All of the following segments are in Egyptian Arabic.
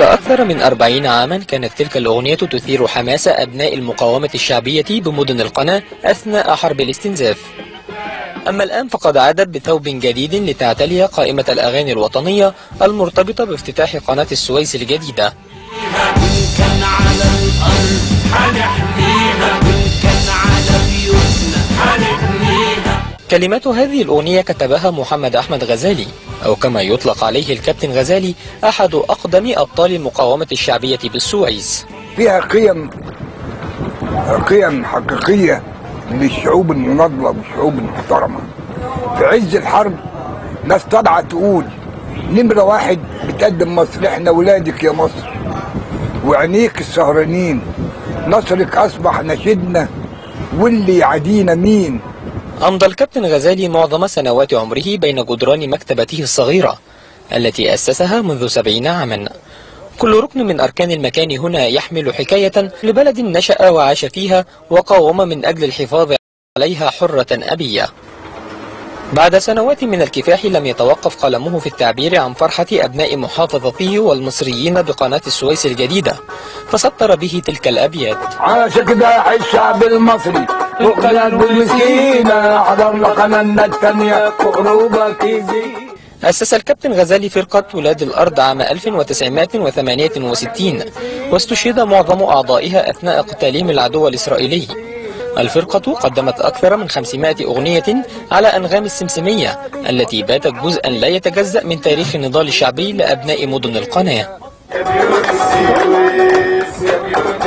قبل أكثر من أربعين عاما كانت تلك الأغنية تثير حماس أبناء المقاومة الشعبية بمدن القناة أثناء حرب الاستنزاف أما الآن فقد عادت بثوب جديد لتعتلي قائمة الأغاني الوطنية المرتبطة بافتتاح قناة السويس الجديدة وإن كان على الأرض هنحميها وإن كان على بيوتنا هنحميها كلمات هذه الأغنية كتبها محمد أحمد غزالي أو كما يطلق عليه الكابتن غزالي أحد أقدم أبطال المقاومة الشعبية بالسويس فيها قيم قيم حقيقية للشعوب المناضلة والشعوب المحترمة في عز الحرب ناس طالعة تقول نمرة واحد بتقدم مصر احنا ولادك يا مصر وعينيك السهرانين نصرك أصبح نشدنا واللي يعادينا مين أمضى الكابتن غزالي معظم سنوات عمره بين جدران مكتبته الصغيرة التي أسسها منذ سبعين عاما كل ركن من أركان المكان هنا يحمل حكاية لبلد نشأ وعاش فيها وقاوم من أجل الحفاظ عليها حرة أبية بعد سنوات من الكفاح لم يتوقف قلمه في التعبير عن فرحة أبناء محافظته والمصريين بقناة السويس الجديدة فسطر به تلك الأبيات عاش كده الشعب المصري فوق قلب المسكينة حضرنا قناتنا التانية قروبك يزيد أسس الكابتن غزالي فرقة ولاد الأرض عام 1968 واستشهد معظم أعضائها أثناء قتالهم العدو الإسرائيلي الفرقة قدمت أكثر من 500 أغنية على أنغام السمسمية التي باتت جزءا لا يتجزأ من تاريخ النضال الشعبي لأبناء مدن القناة يا بيوت السويس يا بيوت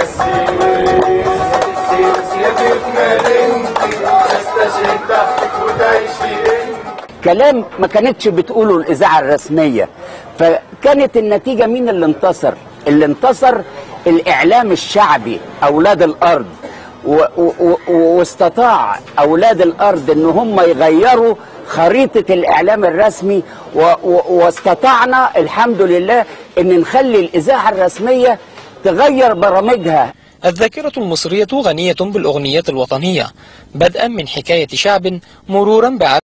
السويس يا بيوتنا انت استشهد تحتك وتعيش في انت كلام ما كانتش بتقوله الإذاعة الرسمية فكانت النتيجة مين اللي انتصر اللي انتصر الإعلام الشعبي أولاد الأرض و و و واستطاع أولاد الأرض إن هم يغيروا خريطة الإعلام الرسمي و و واستطعنا الحمد لله إن نخلي الإذاعة الرسمية تغير برامجها الذاكرة المصرية غنية بالأغنيات الوطنية بدءا من حكاية شعب مرورا بعد